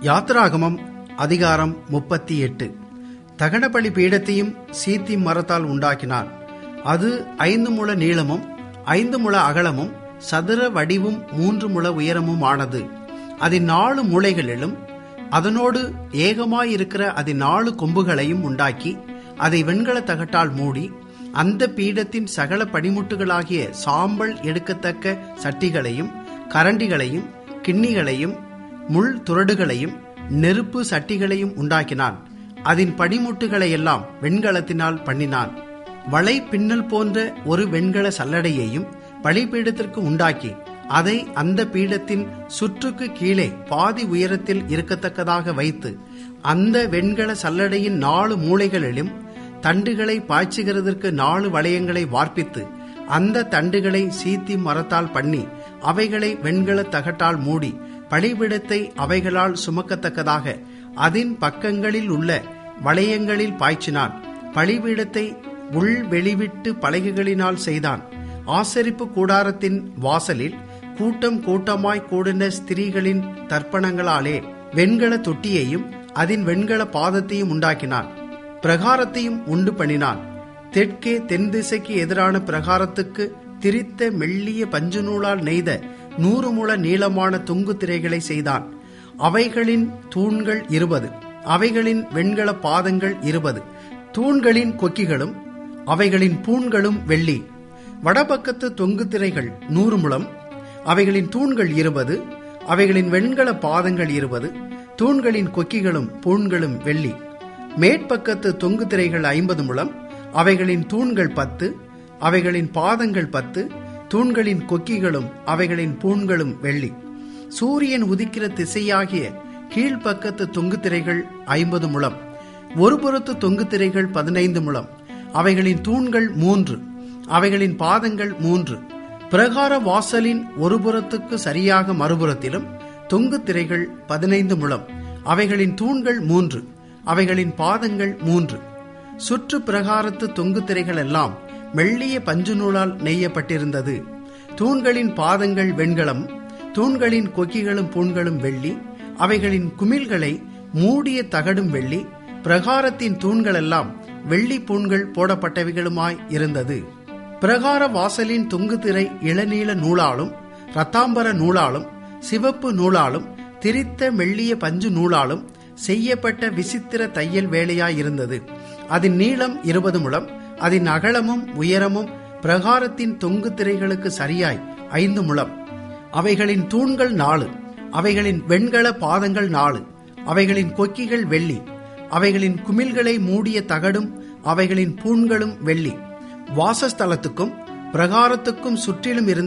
யாத்ராகமம் அதிகாரம் முப்பத்தி எட்டு தகனபலி பீடத்தையும் சீத்தி மரத்தால் உண்டாக்கினான் அது ஐந்து முழ நீளமும் ஐந்து முழ அகலமும் சதுர வடிவும் மூன்று முழ உயரமும் ஆனது அதன் நாலு மூலைகளிலும் அதனோடு ஏகமாயிருக்கிற அதன் நாலு கொம்புகளையும் உண்டாக்கி அதை வெண்கல தகட்டால் மூடி அந்த பீடத்தின் சகல படிமுட்டுகளாகிய சாம்பல் எடுக்கத்தக்க சட்டிகளையும் கரண்டிகளையும் கிண்ணிகளையும் முள் துறடுகளையும் நெருப்பு சட்டிகளையும் உண்டாக்கினான் அதன் படிமுட்டுகளை எல்லாம் வெண்கலத்தினால் பண்ணினான் வளை பின்னல் போன்ற ஒரு வெண்கல சல்லடையையும் பலிபீடத்திற்கு உண்டாக்கி அதை அந்த பீடத்தின் சுற்றுக்கு கீழே பாதி உயரத்தில் இருக்கத்தக்கதாக வைத்து அந்த வெண்கல சல்லடையின் நாலு மூலைகளிலும் தண்டுகளை பாய்ச்சுகிறதற்கு நாலு வளையங்களை வார்ப்பித்து அந்த தண்டுகளை சீத்தி மரத்தால் பண்ணி அவைகளை வெண்கல தகட்டால் மூடி பலிபிடத்தை அவைகளால் சுமக்கத்தக்கதாக அதன் பக்கங்களில் உள்ள வளையங்களில் பாய்ச்சினான் பலிபீடத்தை உள் வெளிவிட்டு பலகைகளினால் செய்தான் ஆசரிப்பு கூடாரத்தின் வாசலில் கூட்டம் கூட்டமாய் கூடின ஸ்திரீகளின் தர்ப்பணங்களாலே வெண்கல தொட்டியையும் அதன் வெண்கல பாதத்தையும் உண்டாக்கினான் பிரகாரத்தையும் உண்டு பண்ணினான் தெற்கே தென் திசைக்கு எதிரான பிரகாரத்துக்கு திரித்த மெல்லிய பஞ்சு நூலால் நெய்த நூறு முழ நீளமான தொங்கு திரைகளை செய்தான் அவைகளின் தூண்கள் இருபது அவைகளின் வெண்கல பாதங்கள் இருபது தூண்களின் கொக்கிகளும் அவைகளின் பூண்களும் வெள்ளி வடபக்கத்து தொங்கு திரைகள் நூறு முழம் அவைகளின் தூண்கள் இருபது அவைகளின் வெண்கல பாதங்கள் இருபது தூண்களின் கொக்கிகளும் பூண்களும் வெள்ளி மேற்பக்கத்து தொங்கு திரைகள் ஐம்பது முழம் அவைகளின் தூண்கள் பத்து அவைகளின் பாதங்கள் பத்து தூண்களின் கொக்கிகளும் அவைகளின் பூண்களும் வெள்ளி சூரியன் உதிக்கிற திசையாகிய கீழ்ப்பக்கத்து தொங்கு திரைகள் ஐம்பது முழம் ஒரு புறத்து தொங்கு திரைகள் பதினைந்து முழம் அவைகளின் தூண்கள் மூன்று அவைகளின் பாதங்கள் மூன்று பிரகார வாசலின் ஒரு புறத்துக்கு சரியாக மறுபுறத்திலும் தொங்கு திரைகள் பதினைந்து முழம் அவைகளின் தூண்கள் மூன்று அவைகளின் பாதங்கள் மூன்று சுற்று பிரகாரத்து தொங்கு திரைகள் எல்லாம் மெல்லிய பஞ்சு நூலால் நெய்யப்பட்டிருந்தது தூண்களின் பாதங்கள் வெண்கலம் தூண்களின் கொக்கிகளும் பூண்களும் வெள்ளி அவைகளின் குமிழ்களை மூடிய தகடும் வெள்ளி பிரகாரத்தின் தூண்கள் எல்லாம் வெள்ளி பூண்கள் போடப்பட்டவைகளுமாய் இருந்தது பிரகார வாசலின் தொங்கு திரை இளநீல நூலாலும் ரத்தாம்பர நூலாலும் சிவப்பு நூலாலும் திரித்த மெல்லிய பஞ்சு நூலாலும் செய்யப்பட்ட விசித்திர தையல் வேலையாயிருந்தது அதன் நீளம் இருபது முழம் அதன் அகலமும் உயரமும் பிரகாரத்தின் தொங்கு திரைகளுக்கு சரியாய் ஐந்து முழம் அவைகளின் தூண்கள் நாலு அவைகளின் வெண்கல பாதங்கள் நாலு அவைகளின் கொக்கிகள் வெள்ளி அவைகளின் குமிழ்களை மூடிய தகடும் அவைகளின் பூண்களும் வெள்ளி வாசஸ்தலத்துக்கும் பிரகாரத்துக்கும் சுற்றிலும் இருந்த